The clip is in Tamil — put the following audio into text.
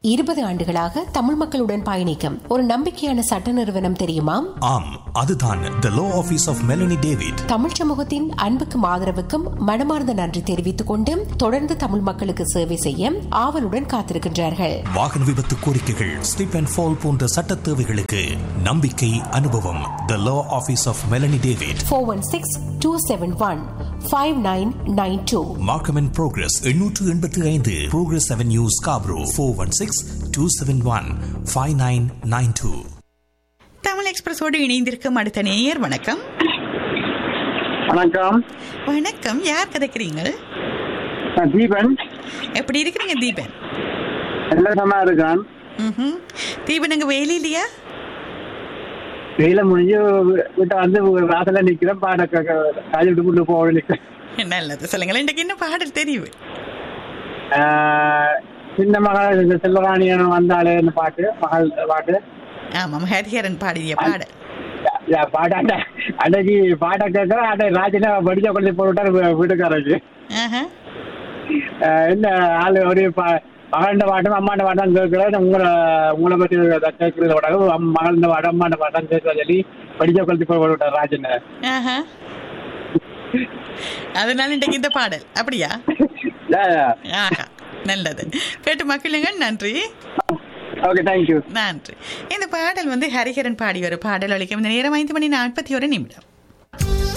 இருபது ஆண்டுகளாக தமிழ் மக்களுடன் பயணிக்கும் ஒரு நம்பிக்கையான சட்ட நிறுவனம் தெரியுமா ஆம் அதுதான் the law office of Melanie David தமிழ் சமூகத்தின் அன்புக்கும் ஆதரவுக்கும் மனமார்ந்த நன்றி தெரிவித்துக் கொண்டு தொடர்ந்து தமிழ் மக்களுக்கு சேவை செய்ய ஆவலுடன் காத்திருக்கின்றார்கள் வாகன விபத்து கோரிக்கைகள் ஸ்லிப் அண்ட் ஃபால் போன்ற சட்ட தேவைகளுக்கு நம்பிக்கை அனுபவம் the law office of Melanie David four one six two seven one five nine nine two Markham and Progress எண்ணூற்று எண்பத்தி ஐந்து Progress Avenue Scarborough four one six two seven one five nine nine two Tamil எக்ஸ்பிரஸோடு இணைந்திருக்கும் அடுத்த நேயர் வணக்கம் வணக்கம் வணக்கம் யார் கதைக்கிறீங்க நான் தீபன் எப்படி இருக்கிறீங்க தீபன் எல்லா இருக்கான் ம்ஹும். தீபன் அங்க வேலை இல்லையா வெயில முடிஞ்சு வீட்டை வந்து வாசல்ல நிக்கிறேன் பாட காஜி விட்டு கொண்டு போக நிக்கிறேன் நல்லது சொல்லுங்களேன் இன்றைக்கு என்ன பாடல் தெரியும் ஆஹ் சின்ன மகள் இந்த செல்வராணி வந்தாலே இந்த பாட்டு மகள் பாட்டு ஆமாம் ஹரிஹரன் பாடிய பாடல் யா- பாட்டு அட அன்னைக்கு பாட்டை கேட்கறேன் அடை ராஜினா படிச்ச கொண்டு போட்டுட்டாரு வீட்டுக்காரருக்கு ஆஹா. ஆஹ் என்ன ஆளு ஒரு பா- மகள்கிட்ட பாட்டும் அம்மாண்ட பாட்டம் கேட்கல உங்களை உங்களை பத்தி கேட்கறத விட மகள்கிட்ட பாட்டம் அம்மாண்ட பாட்டம் கேட்கற சொல்லி படிச்ச கொண்டு போய் விட்டார் ராஜன் ஆஹா. அதனால இன்றைக்கு இந்த பாடல் அப்படியா ஆஹா நல்லது கேட்டு மக்களுங்க நன்றி ஓகே தேங்க்யூ நன்றி இந்த பாடல் வந்து ஹரிஹரன் பாடிய ஒரு பாடல் ஒழிக்கும் இந்த நேரம் ஐந்து மணி நாற்பத்தி ஒரு நிமிடம்